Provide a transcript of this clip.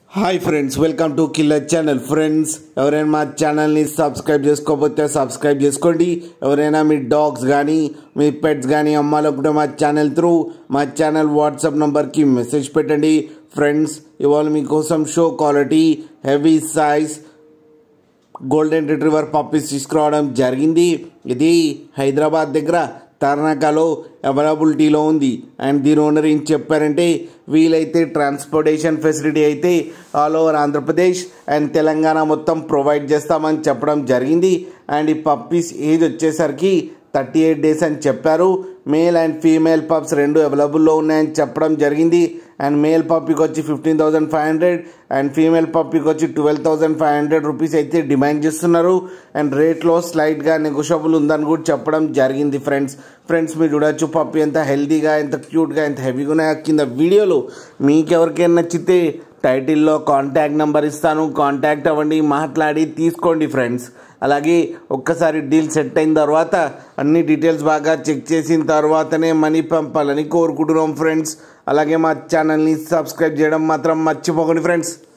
hi friends welcome to killer channel friends ఎవరైనా మా ఛానల్ని సబ్స్క్రైబ్ చేసుకోకపోతే సబ్స్క్రైబ్ చేసుకోండి ఎవరైనా మీ డాగ్స్ కానీ మీ పెట్స్ కానీ అమ్మాలనుకుంటే మా ఛానల్ త్రూ మా ఛానల్ వాట్సాప్ నంబర్కి మెసేజ్ పెట్టండి ఫ్రెండ్స్ ఇవాళ మీకోసం show quality heavy size golden retriever puppies తీసుకురావడం జరిగింది ఇది హైదరాబాద్ దగ్గర తర్నాకాలో అవైలబిలిటీలో ఉంది అండ్ దీని ఓనర్ ఏం చెప్పారంటే వీలైతే ట్రాన్స్పోర్టేషన్ ఫెసిలిటీ అయితే all over Andhra Pradesh and Telangana మొత్తం ప్రొవైడ్ చేస్తామని చెప్పడం జరిగింది అండ్ ఈ పప్పీస్ ఏజ్ వచ్చేసరికి థర్టీ ఎయిట్ డేస్ అని చెప్పారు మేల్ అండ్ ఫీమేల్ పప్స్ రెండు అవైలబుల్లో ఉన్నాయని చెప్పడం జరిగింది అండ్ మేల్ పప్పీకి వచ్చి fifteen thousand five hundred and female పప్పీకి వచ్చి twelve thousand five hundred rupees అయితే డిమాండ్ చేస్తున్నారు అండ్ రేట్లో స్లైట్గా నెగోషియబుల్ ఉందని కూడా చెప్పడం జరిగింది ఫ్రెండ్స్ ఫ్రెండ్స్ మీరు చూడొచ్చు పప్పి ఎంత హెల్తీగా ఎంత క్యూట్గా ఎంత హెవీగా ఉన్నాయో కింద వీడియోలు మీకు ఎవరికైనా నచ్చితే టైటిల్లో కాంటాక్ట్ నెంబర్ ఇస్తాను కాంటాక్ట్ అవ్వండి మాట్లాడి తీసుకోండి ఫ్రెండ్స్ అలాగే ఒక్కసారి డీల్ సెట్ అయిన తర్వాత అన్ని డీటెయిల్స్ బాగా చెక్ చేసిన తర్వాతనే మనీ పంపాలని కోరుకుంటున్నాం ఫ్రెండ్స్ అలాగే మా ఛానల్ని సబ్స్క్రైబ్ చేయడం మాత్రం మర్చిపోకండి ఫ్రెండ్స్